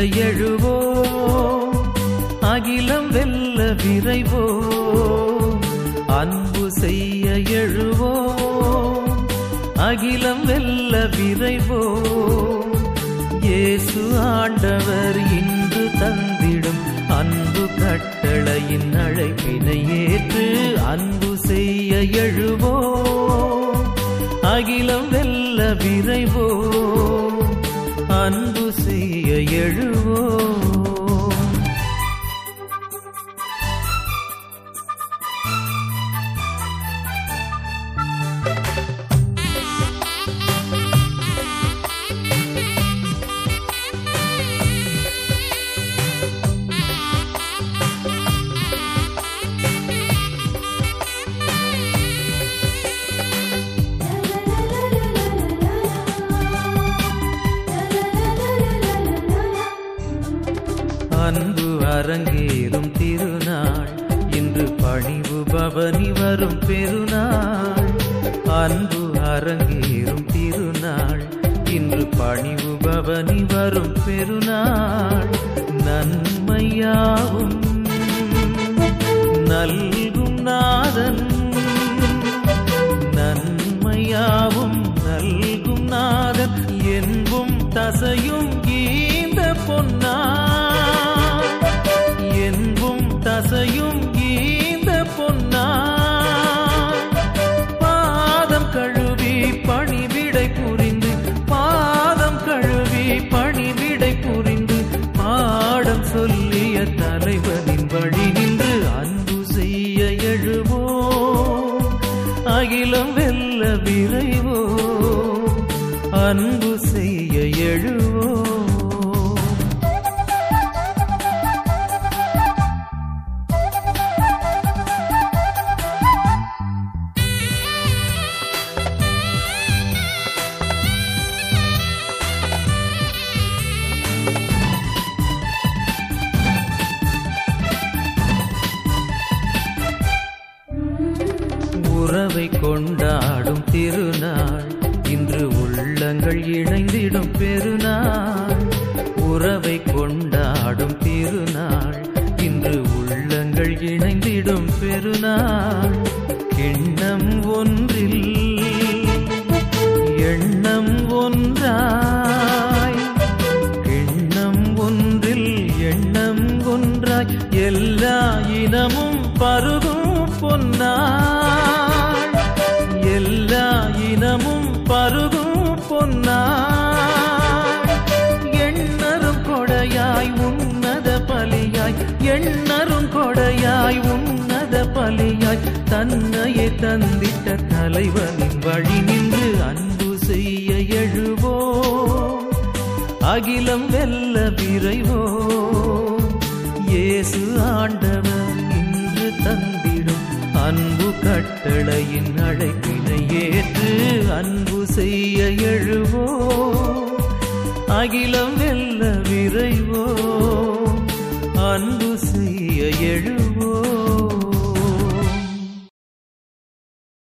எழுவோ அகிலம் வெல்ல விரைவோ அன்பு செய்ய எழுவோ அகிலம் வெல்ல விரைவோ இயேசு ஆண்டவர் இன்று தந்திடும் அன்பு கட்டளையின் அழைப்பினை ஏற்று அன்பு செய்ய எழுவோ அகிலம் வெல்ல விரைவோ அன்பு செய்ய எழுவோ அன்பு அரங்கேறும் திருநாள் இன்று பணிவு பவனி வரும் பெருநாள் அன்பு அரங்கேறும் திருநாள் இன்று பணிவு பவனி வரும் பெருநாள் நன்மையாவும் நல்கும் நாதன் நன்மையாவும் நல்கும் நாதன் என்பும் தசையும் கீந்த பொன்னா என்பும் தசையும் கீந்த பொன்னா பாதம் கழுவி பணிவிடை புரிந்து பாதம் கழுவி பணிவிடை புரிந்து பாடம் சொல்லிய தலைவனின் வழி நின்று அன்பு செய்ய எழுவோ அகிலம் வெல்ல விரைவோ அன்பு செய்ய எழுவோ உறவை கொண்டாடும் திருநாள் இன்று உள்ளங்கள் இணைந்திடும் பெருநாள் உறவை கொண்டாடும் திருநாள் இன்று உள்ளங்கள் இணைந்திடும் பெருநாள் கிண்ணம் ஒன்றில் எண்ணம் ஒன்றாய் கிண்ணம் ஒன்றில் எண்ணம் ஒன்றாய் எல்லா இனமும் பருகும் பொன்னாள் எல்லா இனமும் பருகும் பொன்னாள் எண்ணரும் கொடையாய் உன்னத பலியாய் எண்ணரும் கொடையாய் உன்னத பலியாய் தன்னையே தந்திட்ட தலைவனின் வழி நின்று அன்பு செய்ய எழுவோ அகிலம் வெல்ல விரைவோ இயேசு ஆண்டவர் இன்று தந்திடும் அன்பு கட்டளையின் அழைப்பினை ஏற்று அன்பு செய்ய எழுவோ அகிலம் வெல்ல விரைவோ அன்பு செய்ய எழுவோ